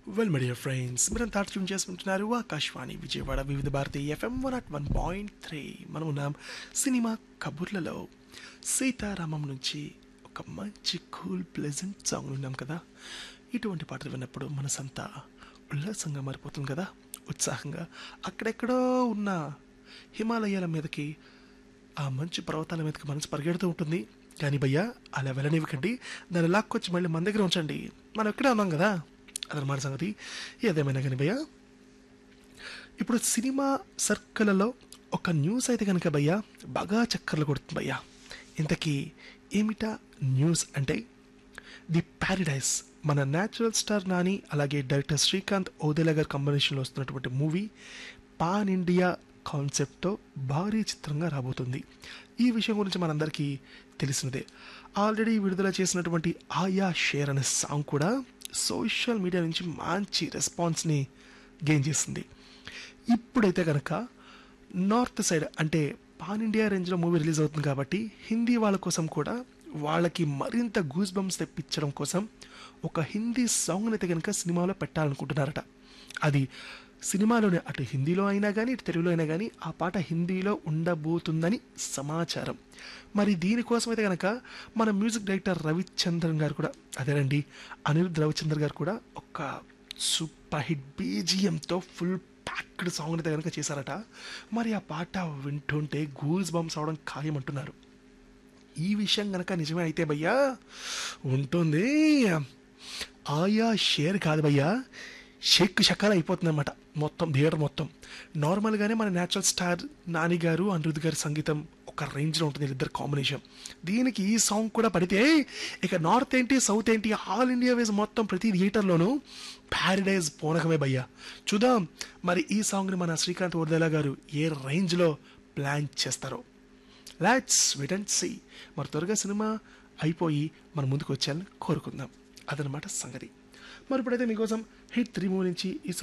well my dear friends మీరంతా tune చేసుకుంటున్నారు Akashvani Vijayawada Vividh Bharati FM one at one point three మనం ఉన్నాం సినిమా కబుర్లలో సీతారామం నుంచి ఒక మంచి కూల్ ప్లెజెంట్ సాంగ్ విన్నాం కదా ఇటువంటి పాటలు విన్నప్పుడు మనసంతా ఉల్లాసంగా మారిపోతుంది కదా ఉత్సాహంగా అక్కడెక్కడో ఉన్న హిమాలయాల మీదకి ఆ మంచు పర్వతాల మీదకి మనసు పరిగెడుతూ ఉంటుంది కానీ భయ్యా అలా వెళ్ళనివ్వకండి దాన్ని లాక్కొచ్చి మళ్ళీ మన దగ్గర ఉంచండి మనం ఇక్కడే ఉన్నాం కదా అదనమాట సంగతి ఏదేమైనా కానీ భయ్యా ఇప్పుడు సినిమా సర్కిల్లో ఒక న్యూస్ అయితే కనుక భయ్యా బాగా చక్కర్లు కొడుతుంది భయ్యా ఇంతకీ ఏమిటా న్యూస్ అంటే ది ప్యారడైస్ మన న్యాచురల్ స్టార్ నాని అలాగే డైరెక్టర్ శ్రీకాంత్ ఓదెలా గారి కాంబినేషన్లో వస్తున్నటువంటి మూవీ పాన్ ఇండియా కాన్సెప్ట్తో భారీ చిత్రంగా రాబోతుంది ఈ విషయం గురించి మనందరికీ తెలిసినదే ఆల్రెడీ విడుదల చేసినటువంటి ఆయా షేర్ అనే సాంగ్ కూడా సోషల్ మీడియా నుంచి మంచి రెస్పాన్స్ని గెయిన్ చేసింది ఇప్పుడైతే కనుక నార్త్ సైడ్ అంటే పాన్ ఇండియా రేంజ్లో మూవీ రిలీజ్ అవుతుంది కాబట్టి హిందీ వాళ్ళ కోసం కూడా వాళ్ళకి మరింత గూస్ బంప్స్ తెప్పించడం కోసం ఒక హిందీ సాంగ్ని అయితే కనుక సినిమాలో పెట్టాలనుకుంటున్నారట అది సినిమాలోనే అటు హిందీలో అయినా కానీ ఇటు తెలుగులో అయినా కానీ ఆ పాట హిందీలో ఉండబోతుందని సమాచారం మరి దీనికోసం అయితే కనుక మన మ్యూజిక్ డైరెక్టర్ రవిచంద్రన్ గారు కూడా అదేనండి అనిరుద్ రవిచంద్ర గారు కూడా ఒక సూపర్ హిట్ బీజిఎంతో ఫుల్ ప్యాక్డ్ సాంగ్ అయితే కనుక చేశారట మరి ఆ పాట వింటుంటే గూల్స్ బంప్స్ అవడం ఖాయమంటున్నారు ఈ విషయం కనుక నిజమే అయితే భయ్యా ఉంటుంది ఆయా షేర్ కాదు భయ్యా షేక్ షక్కర్ అయిపోతుంది అనమాట మొత్తం థియేటర్ మొత్తం నార్మల్గానే మన న్యాచురల్ స్టార్ నాని గారు అనిరుద్ గారి సంగీతం ఒక రేంజ్లో ఉంటుంది వీళ్ళిద్దరు కాంబినేషన్ దీనికి ఈ సాంగ్ కూడా పడితే ఇక నార్త్ ఏంటి సౌత్ ఏంటి ఆల్ ఇండియా వేస్ మొత్తం ప్రతి థియేటర్లోనూ ప్యారడైజ్ పోనకమే భయ్యా చూద్దాం మరి ఈ సాంగ్ని మన శ్రీకాంత్ వర్దేలా గారు ఏ రేంజ్లో ప్లాన్ చేస్తారో లాట్స్ వెట్ అండ్ సీ మరి త్వరగా సినిమా అయిపోయి మన ముందుకు వచ్చాలని కోరుకుందాం అదనమాట సంగతి మరి ఇప్పుడైతే మీకోసం హిట్ త్రీ మూవీ నుంచి ఈ